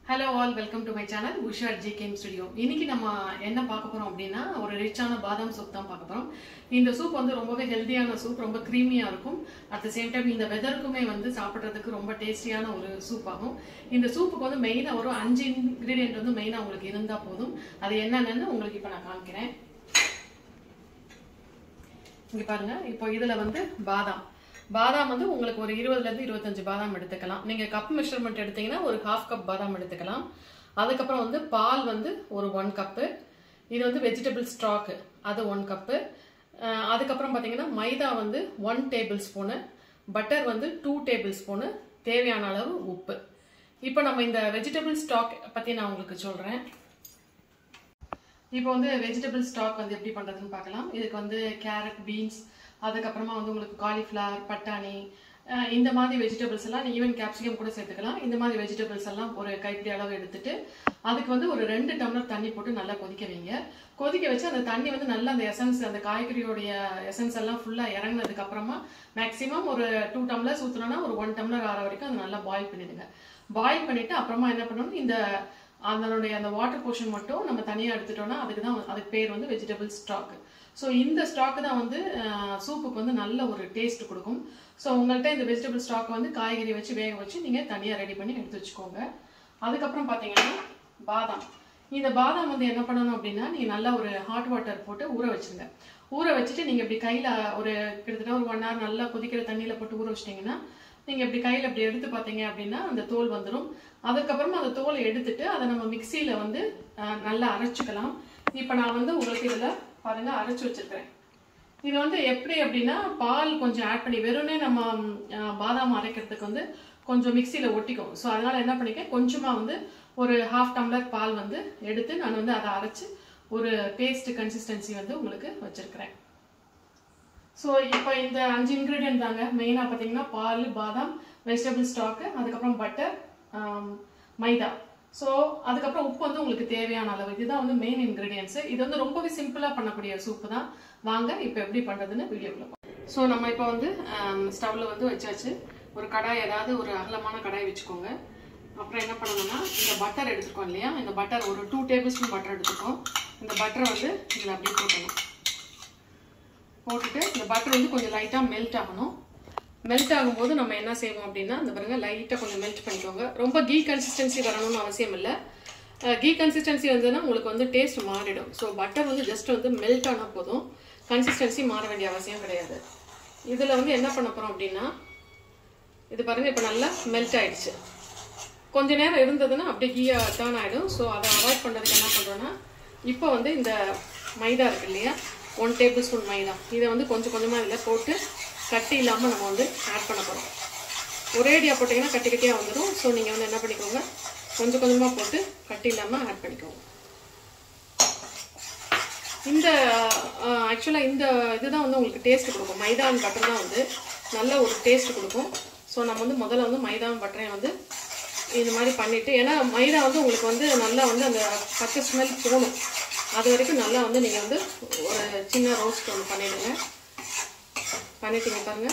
hello all welcome to my channel Usha ji game studio இன்னைக்கு நம்ம என்ன பார்க்க போறோம் அப்படின்னா ஒரு ரிச்சான பாதாம் சூப் தான் பார்க்க போறோம் இந்த சூப் வந்து ரொம்பவே ஹெல்த்தியான சூப் ரொம்ப க்ரீமியா இருக்கும் அட் த சேம் டைம் இந்த வெதருக்குமே வந்து சாப்பிட்றதுக்கு ரொம்ப டேஸ்டியான ஒரு சூப் ஆகும் இந்த சூப்புக்கு வந்து மெயினாக ஒரு அஞ்சு இன்க்ரீடியன்ட் வந்து மெயினாக உங்களுக்கு இருந்தால் போதும் அது என்னென்னு உங்களுக்கு இப்போ நான் காமிக்கிறேன் இங்க பாருங்க இப்போ இதுல வந்து பாதாம் பாதாம் வந்து உங்களுக்கு ஒரு இருபதுல இருந்து இருபத்தஞ்சு பாதாம் எடுத்துக்கலாம் நீங்க கப் மெஷர்மெண்ட் எடுத்தீங்கன்னா ஒரு ஹாஃப் கப் பாதாம் எடுத்துக்கலாம் அதுக்கப்புறம் வந்து பால் வந்து ஒரு ஒன் கப்பு இது வந்து வெஜிடபிள் ஸ்டாக்கு அது ஒன் கப்பு அதுக்கப்புறம் பார்த்தீங்கன்னா மைதா வந்து ஒன் டேபிள் ஸ்பூனு பட்டர் வந்து டூ டேபிள் ஸ்பூனு தேவையான அளவு உப்பு இப்போ நம்ம இந்த வெஜிடபிள் ஸ்டாக் பற்றி நான் உங்களுக்கு சொல்கிறேன் இப்போ வந்து வெஜிடபிள் ஸ்டாக் வந்து எப்படி பண்ணுறதுன்னு பார்க்கலாம் இதுக்கு வந்து கேரட் பீன்ஸ் அதுக்கப்புறமா வந்து உங்களுக்கு காலிஃப்ளவர் பட்டாணி அஹ் இந்த மாதிரி வெஜிடபிள்ஸ் எல்லாம் ஈவன் கேப்சிகம் கூட சேர்த்துக்கலாம் இந்த மாதிரி வெஜிடபிள்ஸ் எல்லாம் ஒரு கைப்பிடி அளவு எடுத்துட்டு அதுக்கு வந்து ஒரு ரெண்டு டம்ளர் தண்ணி போட்டு நல்லா கொதிக்க வைங்க கொதிக்க வச்சு அந்த தண்ணி வந்து நல்லா அந்த எசன்ஸ் அந்த காய்கறியோடைய எசன்ஸ் எல்லாம் ஃபுல்லாக இறங்கினதுக்கு அப்புறமா மேக்ஸிமம் ஒரு டூ டம்ளர்ஸ் ஊற்றினோன்னா ஒரு ஒன் டம்ளர் ஆற வரைக்கும் அதை நல்லா பாயில் பண்ணிடுங்க பாயில் பண்ணிட்டு அப்புறமா என்ன பண்ணணும் இந்த அதனுடைய அந்த வாட்டர் போர்ஷன் மட்டும் நம்ம தனியாக எடுத்துட்டோம்னா அதுக்கு தான் அதுக்கு பேர் வந்து வெஜிடபிள் ஸ்டாக் ஸோ இந்த ஸ்டாக் தான் வந்து சூப்புக்கு வந்து நல்ல ஒரு டேஸ்ட் கொடுக்கும் ஸோ உங்கள்கிட்ட இந்த வெஜிடபிள் ஸ்டாக் வந்து காய்கறி வச்சு வேக வச்சு நீங்கள் தனியாக ரெடி பண்ணி எடுத்து வச்சுக்கோங்க அதுக்கப்புறம் பார்த்தீங்கன்னா பாதாம் இந்த பாதாம் வந்து என்ன பண்ணணும் அப்படின்னா நீங்கள் நல்லா ஒரு ஹாட் வாட்டர் போட்டு ஊற வச்சுருங்க ஊற வச்சுட்டு நீங்கள் இப்படி கையில் ஒரு கிட்டத்தட்ட ஒரு ஒன் ஹவர் நல்லா கொதிக்கிற தண்ணியில் போட்டு ஊற வச்சிட்டிங்கன்னா நீங்கள் இப்படி கையில் இப்படி எடுத்து பார்த்தீங்க அப்படின்னா அந்த தோல் வந்துடும் அதுக்கப்புறமா அந்த தோலை எடுத்துட்டு அதை நம்ம மிக்சியில் வந்து அஹ், நல்லா அரைச்சிக்கலாம் இப்போ நான் வந்து உங்களுக்கு இதில் பாருங்க அரைச்சி வச்சிருக்கிறேன் இது வந்து எப்படி அப்படின்னா பால் கொஞ்சம் ஆட் பண்ணி வெறும்னே நம்ம ம், அஹ், பாதாம் அரைக்கிறதுக்கு வந்து கொஞ்சம் மிக்சியில் ஒட்டிக்கும் ஸோ அதனால என்ன பண்ணிக்க கொஞ்சமாக வந்து ஒரு ஹாஃப் டம்ளர் பால் வந்து எடுத்து நான் வந்து அதை அரைச்சு ஒரு பேஸ்ட் கன்சிஸ்டன்சி வந்து உங்களுக்கு வச்சிருக்கிறேன் ஸோ இப்போ இந்த அஞ்சு இன்க்ரீடியன்ட் தாங்க மெயினாக பார்த்தீங்கன்னா பால் பாதாம் வெஜிடபிள் ஸ்டாக்கு அதுக்கப்புறம் பட்டர் மைதா ஸோ அதுக்கப்புறம் உப்பு வந்து உங்களுக்கு தேவையான அளவு இதுதான் வந்து மெயின் இன்க்ரீடியன்ஸ் இது வந்து ரொம்பவே சிம்பிளாக பண்ணக்கூடிய சூப்பு தான் வாங்க இப்போ எப்படி பண்ணுறதுன்னு வீடியோக்குள்ள ஸோ நம்ம இப்போ வந்து ஸ்டவ்வில் வந்து வச்சாச்சு ஒரு கடாய் ஏதாவது ஒரு அகலமான கடாய் வச்சுக்கோங்க அப்புறம் என்ன பண்ணணும்னா இந்த பட்டர் எடுத்துருக்கோம் இல்லையா இந்த பட்டர் ஒரு டூ டேபிள் ஸ்பூன் பட்டர் எடுத்துருக்கோம் இந்த பட்டரை வந்து இதில் அப்படியே போட்டணும் போட்டுட்டு இந்த பட்டர் வந்து கொஞ்சம் லைட்டாக மெல்ட் ஆகணும் மெல்ட் ஆகும்போது நம்ம என்ன செய்வோம் அப்படின்னா இந்த பாருங்க லைட்டாக கொஞ்சம் மெல்ட் பண்ணிக்கோங்க ரொம்ப கீ கன்சிஸ்டன்சி வரணும்னு அவசியம் இல்லை கீ கன்சிஸ்டன்சி வந்ததுன்னா உங்களுக்கு வந்து டேஸ்ட் மாறிடும் ஸோ பட்டர் வந்து ஜஸ்ட் வந்து மெல்ட் ஆனால் போதும் கன்சிஸ்டன்சி மாற வேண்டிய அவசியம் கிடையாது இதில் வந்து என்ன பண்ண போகிறோம் அப்படின்னா இது பாருங்க இப்போ நல்லா மெல்ட் ஆயிடுச்சு கொஞ்ச நேரம் இருந்ததுன்னா அப்படியே கீயா டேர்ன் ஆகிடும் ஸோ அதை அவாய்ட் பண்ணுறதுக்கு என்ன பண்ணுறோன்னா இப்போ வந்து இந்த மைதா இருக்கு இல்லையா ஒன் டேபிள் ஸ்பூன் மைதா இதை வந்து கொஞ்சம் கொஞ்சமாக இதில் போட்டு கட்டி இல்லாமல் நம்ம வந்து ஆட் பண்ண போகிறோம் ஒரேடியாக போட்டிங்கன்னா கட்டி கட்டியாக வந்துடும் ஸோ நீங்கள் வந்து என்ன பண்ணிக்கோங்க கொஞ்சம் கொஞ்சமாக போட்டு கட்டி இல்லாமல் ஆட் பண்ணிக்கோங்க இந்த ஆக்சுவலாக இந்த இதுதான் வந்து உங்களுக்கு டேஸ்ட் கொடுக்கும் மைதா அண்ட் பட்டர் தான் வந்து நல்ல ஒரு டேஸ்ட் கொடுக்கும் ஸோ நம்ம வந்து முதல்ல வந்து மைதா பட்டரையும் வந்து இது மாதிரி பண்ணிவிட்டு ஏன்னா மைதா வந்து உங்களுக்கு வந்து நல்லா வந்து அந்த பச்சை ஸ்மெல் போகணும் அது வரைக்கும் நல்லா வந்து நீங்கள் வந்து ஒரு சின்ன ரோஸ்ட் ஒன்று பண்ணிடுங்க பண்ணிட்டீங்க பாருங்க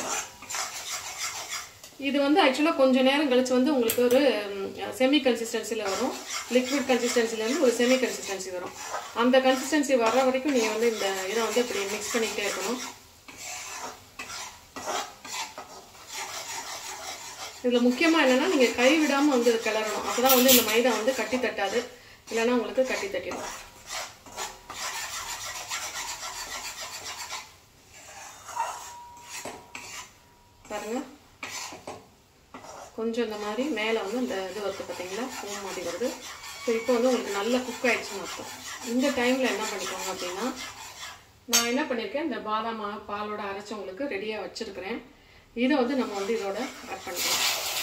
இது வந்து ஆக்சுவலாக கொஞ்சம் நேரம் கழிச்சு வந்து உங்களுக்கு ஒரு செமி கன்சிஸ்டன்சியில் வரும் லிக்விட் கன்சிஸ்டன்சிலேருந்து ஒரு செமி கன்சிஸ்டன்சி வரும் அந்த கன்சிஸ்டன்சி வர்ற வரைக்கும் நீங்கள் வந்து இந்த இதை வந்து இப்படி மிக்ஸ் பண்ணிக்கிட்டே இருக்கணும் இதில் முக்கியமாக என்னென்னா நீங்கள் கை விடாமல் வந்து கிளறணும் அப்போ தான் வந்து இந்த மைதா வந்து கட்டி தட்டாது இல்லைன்னா உங்களுக்கு கட்டி தட்டிடும் பாருங்க கொஞ்சம் இந்த மாதிரி மேலே வந்து இந்த இது வருது பார்த்தீங்களா பூ மாதிரி வருது ஸோ இப்போ வந்து உங்களுக்கு நல்லா குக் ஆயிடுச்சுன்னு அர்த்தம் இந்த டைமில் என்ன பண்ணிக்கோங்க அப்படின்னா நான் என்ன பண்ணியிருக்கேன் இந்த பாதாம் மா- பாலோட அரைச்சி உங்களுக்கு ரெடியாக வச்சுருக்கிறேன் இதை வந்து நம்ம வந்து இதோட ஆட் பண்ணிக்கலாம்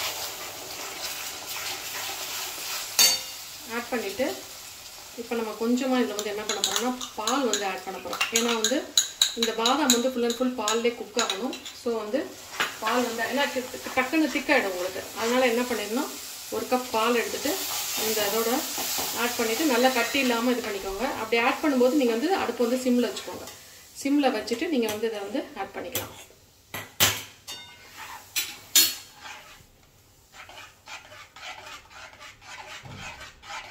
ஆட் பண்ணிவிட்டு இப்போ நம்ம கொஞ்சமாக இதில் வந்து என்ன பண்ண போகிறோம்னா பால் வந்து ஆட் பண்ண போகிறோம் ஏன்னா வந்து இந்த பாதாம் வந்து ஃபுல் அண்ட் ஃபுல் பால்லே குக் ஆகணும் ஸோ வந்து பால் வந்து ஏன்னா டி- டி- டக்குன்னு திக்காயிடும் உங்களுக்கு அதனால என்ன பண்ணிடணும் ஒரு கப் பால் எடுத்துட்டு இந்த இதோட ஆட் பண்ணிவிட்டு நல்லா கட்டி இல்லாமல் இது பண்ணிக்கோங்க அப்படி ஆட் பண்ணும்போது நீங்கள் வந்து அடுப்பு வந்து சிம்மில் வச்சுக்கோங்க சிம்மில் வச்சுட்டு நீங்கள் வந்து இதை வந்து ஆட் பண்ணிக்கலாம்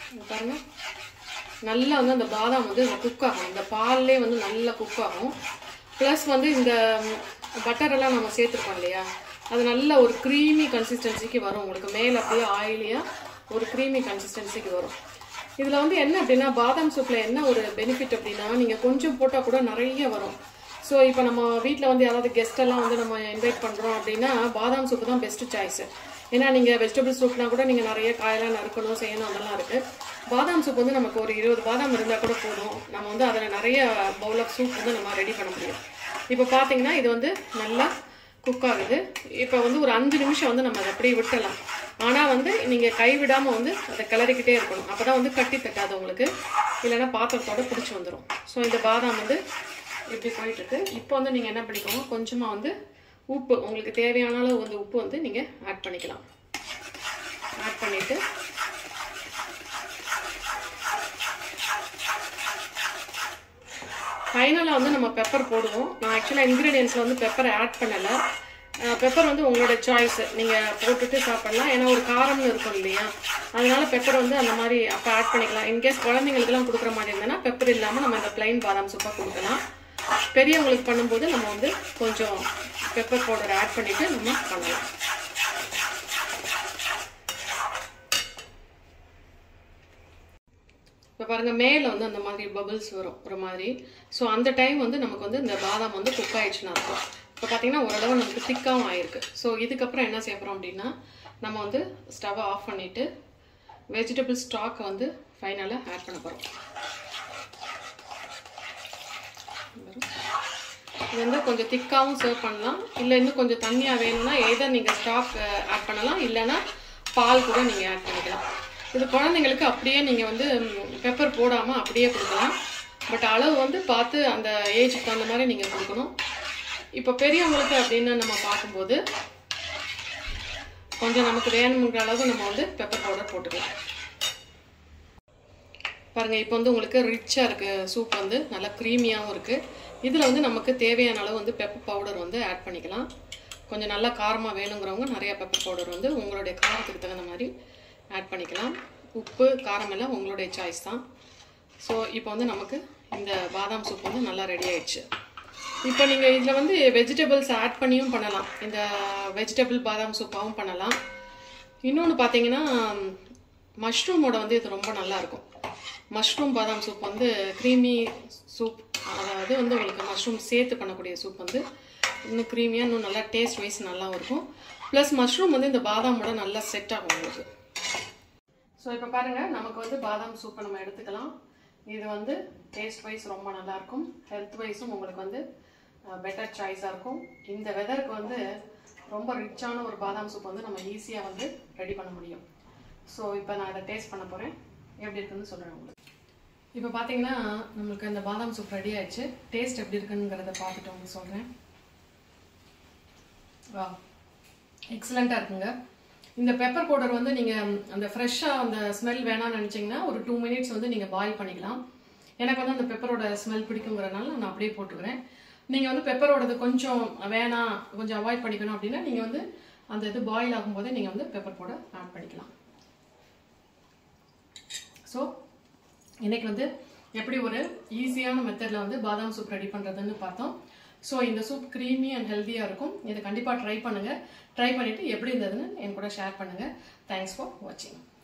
இங்க பாருங்க நல்லா வந்து அந்த பாதாம் வந்து குக் ஆகும் இந்த பால்லே வந்து நல்லா குக் ஆகும் ப்ளஸ் வந்து இந்த பட்டர் எல்லாம் நம்ம சேர்த்துருக்கோம் இல்லையா அது நல்ல ஒரு க்ரீமி கன்சிஸ்டன்சிக்கு வரும் உங்களுக்கு மேலே அப்படியே ஆயிலியாக ஒரு க்ரீமி கன்சிஸ்டன்சிக்கு வரும் இதில் வந்து என்ன அப்படின்னா பாதாம் சூப்பில் என்ன ஒரு பெனிஃபிட் அப்படின்னா நீங்கள் கொஞ்சம் போட்டால் கூட நிறைய வரும் ஸோ இப்போ நம்ம வீட்டில் வந்து யாராவது கெஸ்ட் எல்லாம் வந்து நம்ம இன்வைட் பண்ணுறோம் அப்படின்னா பாதாம் சூப்பு தான் பெஸ்ட் சாய்ஸ் ஏன்னா நீங்கள் வெஜிடபிள் சூப்னா கூட நீங்கள் நிறைய காயெல்லாம் நறுக்கணும் செய்யணும் அதெல்லாம் இருக்குது பாதாம் சூப் வந்து நமக்கு ஒரு இருபது பாதாம் இருந்தால் கூட போதும் நம்ம வந்து அதில் நிறைய பவுல் ஆஃப் சூப் வந்து நம்ம ரெடி பண்ண முடியும் இப்போ பார்த்தீங்கன்னா இது வந்து நல்லா குக் ஆகுது இப்போ வந்து ஒரு அஞ்சு நிமிஷம் வந்து நம்ம அதை அப்படியே விட்டலாம் ஆனால் வந்து நீங்கள் கைவிடாமல் வந்து அதை கிளறிக்கிட்டே இருக்கணும் அப்போ தான் வந்து கட்டி தட்டாது உங்களுக்கு இல்லைன்னா பாத்திரத்தோட பிடிச்சி வந்துடும் ஸோ இந்த பாதாம் வந்து இப்படி போயிட்டு இருக்கு இப்போ வந்து நீங்கள் என்ன பண்ணிக்கோங்க கொஞ்சமாக வந்து உப்பு உங்களுக்கு தேவையான அளவு வந்து உப்பு வந்து நீங்கள் ஆட் பண்ணிக்கலாம் ஆட் பண்ணிவிட்டு ஃபைனலாக வந்து நம்ம பெப்பர் போடுவோம் நான் ஆக்சுவலாக இன்க்ரீடியன்ஸில் வந்து பெப்பரை ஆட் பண்ணலை பெப்பர் வந்து உங்களோட சாய்ஸ் நீங்கள் போட்டுட்டு சாப்பிடலாம் ஏன்னா ஒரு காரம்னு இருக்கும் இல்லையா அதனால பெப்பர் வந்து அந்த மாதிரி அப்போ ஆட் பண்ணிக்கலாம் இன்கேஸ் குழந்தைங்களுக்குலாம் கொடுக்குற மாதிரி இருந்ததுன்னா பெப்பர் இல்லாமல் நம்ம இந்த பிளைன் பாதாம் சூப்பாக கொடுக்கலாம் பெரியவங்களுக்கு பண்ணும்போது நம்ம வந்து கொஞ்சம் பெப்பர் பவுடர் ஆட் பண்ணிவிட்டு நம்ம பண்ணலாம் இப்போ பாருங்க மேலே வந்து அந்த மாதிரி பபிள்ஸ் வரும் ஒரு மாதிரி ஸோ அந்த டைம் வந்து நமக்கு வந்து இந்த பாதாம் வந்து குக் ஆயிடுச்சுன்னு அர்த்தம் இப்போ பார்த்தீங்கன்னா ஓரளவு நமக்கு திக்காகவும் ஆயிருக்கு ஸோ இதுக்கப்புறம் என்ன செய்ய போகிறோம் அப்படின்னா நம்ம வந்து ஸ்டவ்வை ஆஃப் பண்ணிவிட்டு வெஜிடபிள் ஸ்டாக்கை வந்து ஃபைனலாக ஆட் பண்ண போகிறோம் இது வந்து கொஞ்சம் திக்காகவும் சர்வ் பண்ணலாம் இல்லை இன்னும் கொஞ்சம் தண்ணியாக வேணும்னா எதர் நீங்கள் ஸ்டாக் ஆட் பண்ணலாம் இல்லைன்னா பால் கூட நீங்கள் ஆட் பண்ணிக்கலாம் இது குழந்தைங்களுக்கு அப்படியே நீங்கள் வந்து பெப்பர் போடாமல் அப்படியே கொடுக்கலாம் பட் அளவு வந்து பார்த்து அந்த ஏஜுக்கு தகுந்த மாதிரி நீங்கள் கொடுக்கணும் இப்போ பெரியவங்களுக்கு அப்படின்னு நம்ம பார்க்கும்போது கொஞ்சம் நமக்கு வேணுங்கிற அளவு நம்ம வந்து பெப்பர் பவுடர் போட்டுக்கலாம் பாருங்க இப்போ வந்து உங்களுக்கு ரிச்சாக இருக்கு சூப் வந்து நல்லா க்ரீமியாகவும் இருக்கு இதில் வந்து நமக்கு தேவையான அளவு வந்து பெப்பர் பவுடர் வந்து ஆட் பண்ணிக்கலாம் கொஞ்சம் நல்லா காரமாக வேணுங்கிறவங்க நிறைய பெப்பர் பவுடர் வந்து உங்களுடைய காரத்துக்கு தகுந்த மாதிரி ஆட் பண்ணிக்கலாம் உப்பு காரம் எல்லாம் உங்களுடைய சாய்ஸ் தான் ஸோ இப்போ வந்து நமக்கு இந்த பாதாம் சூப் வந்து நல்லா ரெடி ஆயிடுச்சு இப்போ நீங்கள் இதில் வந்து வெஜிடபிள்ஸ் ஆட் பண்ணியும் பண்ணலாம் இந்த வெஜிடபிள் பாதாம் சூப்பாகவும் பண்ணலாம் இன்னொன்று பார்த்தீங்கன்னா மஷ்ரூமோட வந்து இது ரொம்ப நல்லா இருக்கும் மஷ்ரூம் பாதாம் சூப் வந்து க்ரீமி சூப் அதாவது வந்து உங்களுக்கு மஷ்ரூம் சேர்த்து பண்ணக்கூடிய சூப் வந்து இன்னும் க்ரீமியாக இன்னும் நல்லா டேஸ்ட் வைஸ் நல்லாவும் இருக்கும் ப்ளஸ் மஷ்ரூம் வந்து இந்த பாதாமோட நல்லா செட் ஆகும் உங்களுக்கு ஸோ இப்போ பாருங்கள் நமக்கு வந்து பாதாம் சூப்பை நம்ம எடுத்துக்கலாம் இது வந்து டேஸ்ட் வைஸ் ரொம்ப நல்லாயிருக்கும் ஹெல்த் வைஸும் உங்களுக்கு வந்து பெட்டர் சாய்ஸாக இருக்கும் இந்த வெதருக்கு வந்து ரொம்ப ரிச்சான ஒரு பாதாம் சூப் வந்து நம்ம ஈஸியாக வந்து ரெடி பண்ண முடியும் ஸோ இப்போ நான் அதை டேஸ்ட் பண்ண போகிறேன் எப்படி இருக்குன்னு சொல்கிறேன் உங்களுக்கு இப்போ பார்த்தீங்கன்னா நம்மளுக்கு அந்த பாதாம் சூப் ரெடி ஆயிடுச்சு டேஸ்ட் எப்படி இருக்குங்கிறத பார்த்துட்டு உங்களுக்கு சொல்கிறேன் வா எக்ஸலண்ட்டாக இருக்குங்க இந்த பெப்பர் பவுடர் வந்து நீங்கள் அந்த ஃப்ரெஷ்ஷாக அந்த ஸ்மெல் வேணாம்னு நினச்சிங்கன்னா ஒரு டூ மினிட்ஸ் வந்து நீங்கள் பாயில் பண்ணிக்கலாம் எனக்கு வந்து அந்த பெப்பரோட ஸ்மெல் பிடிக்குங்கிறனால நான் அப்படியே போட்டுக்கிறேன் நீங்கள் வந்து பெப்பரோடது கொஞ்சம் வேணாம் கொஞ்சம் அவாய்ட் பண்ணிக்கணும் அப்படின்னா நீங்கள் வந்து அந்த இது பாயில் ஆகும்போதே நீங்கள் வந்து பெப்பர் பவுடர் ஆட் பண்ணிக்கலாம் ஸோ இன்னைக்கு வந்து எப்படி ஒரு ஈஸியான மெத்தடில் வந்து பாதாம் சூப் ரெடி பண்ணுறதுன்னு பார்த்தோம் ஸோ இந்த சூப் க்ரீமி அண்ட் ஹெல்த்தியாக இருக்கும் இதை கண்டிப்பாக ட்ரை பண்ணுங்கள் ட்ரை பண்ணிவிட்டு எப்படி இருந்ததுன்னு என் கூட ஷேர் பண்ணுங்கள் தேங்க்ஸ் ஃபார் வாட்சிங்